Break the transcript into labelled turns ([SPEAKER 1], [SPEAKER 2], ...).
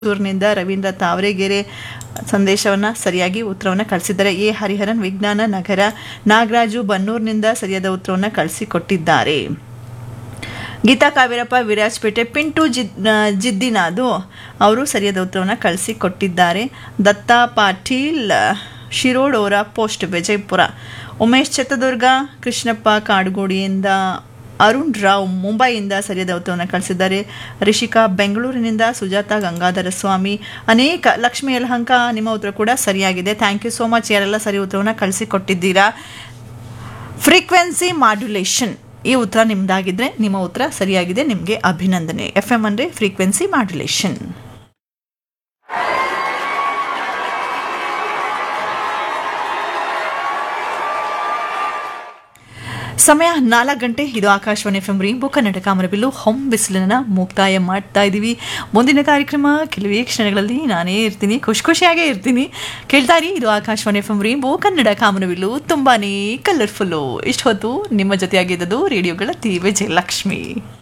[SPEAKER 1] ೂರಿನಿಂದ ರವೀಂದ್ರ ತಾವರೆಗೆರೆ ಸಂದೇಶವನ್ನ ಸರಿಯಾಗಿ ಉತ್ತರವನ್ನು ಕಳಿಸಿದ್ದಾರೆ ಎ ಹರಿಹರನ್ ವಿಜ್ಞಾನ ನಗರ ನಾಗರಾಜು ಬನ್ನೂರಿನಿಂದ ಸರಿಯಾದ ಉತ್ತರವನ್ನು ಕಳಿಸಿಕೊಟ್ಟಿದ್ದಾರೆ ಗೀತಾ ಕಾವೇರಪ್ಪ ವಿರಾಜಪೇಟೆ ಪಿಂಟು ಜಿದ್ ಜಿದ್ದಿನಾದು ಅವರು ಸರಿಯಾದ ಉತ್ತರವನ್ನು ಕಳಿಸಿಕೊಟ್ಟಿದ್ದಾರೆ ದತ್ತಾ ಪಾಟೀಲ್ ಶಿರೋಡೋರ ಪೋಸ್ಟ್ ವಿಜಯಪುರ ಉಮೇಶ್ ಚಿತ್ರದುರ್ಗ ಕೃಷ್ಣಪ್ಪ ಕಾಡುಗೋಡಿಯಿಂದ ಅರುಣ್ ರಾವ್ ಮುಂಬೈಯಿಂದ ಸರಿಯಾದ ಉತ್ತರವನ್ನು ಕಳಿಸಿದ್ದಾರೆ ರಿಷಿಕಾ ಬೆಂಗಳೂರಿನಿಂದ ಸುಜಾತ ಗಂಗಾಧರ ಸ್ವಾಮಿ ಅನೇಕ ಲಕ್ಷ್ಮಿ ಯಲಹಂಕ ನಿಮ್ಮ ಉತ್ತರ ಕೂಡ ಸರಿಯಾಗಿದೆ ಥ್ಯಾಂಕ್ ಯು ಸೋ ಮಚ್ ಯಾರೆಲ್ಲ ಸರಿ ಉತ್ತರವನ್ನು ಕಳಿಸಿಕೊಟ್ಟಿದ್ದೀರಾ ಫ್ರೀಕ್ವೆನ್ಸಿ ಮಾಡ್ಯುಲೇಷನ್ ಈ ಉತ್ತರ ನಿಮ್ದಾಗಿದ್ರೆ ನಿಮ್ಮ ಉತ್ತರ ಸರಿಯಾಗಿದೆ ನಿಮಗೆ ಅಭಿನಂದನೆ ಎಫ್ ಎಂ ಅಂದರೆ ಫ್ರೀಕ್ವೆನ್ಸಿ ಮಾಡ್ಯುಲೇಷನ್ ಸಮಯ ನಾಲ್ಕು ಗಂಟೆ ಇದು Akashvani F M rainbow Kannada Kamanabillu ಹೊಂ ಬಿಸಿಲನ್ನ ಮುಕ್ತಾಯ ಮಾಡ್ತಾ ಇದ್ದೀವಿ ಮುಂದಿನ ಕಾರ್ಯಕ್ರಮ ಕೆಲವೇ ಕ್ಷಣಗಳಲ್ಲಿ ನಾನೇ ಇರ್ತೀನಿ ಖುಷಿ ಖುಷಿಯಾಗೇ ಇರ್ತೀನಿ ಕೇಳ್ತಾ ಇರಿ ಇದು Akashvani F M rainbow Kannada Kamanabillu ತುಂಬಾನೇ ಕಲರ್ಫುಲ್ಲು ಇಷ್ಟು ಹೊತ್ತು ನಿಮ್ಮ ಜೊತೆಯಾಗಿದ್ದದು ರೇಡಿಯೋಗಳ ತಿ ವಿಜಯಲಕ್ಷ್ಮಿ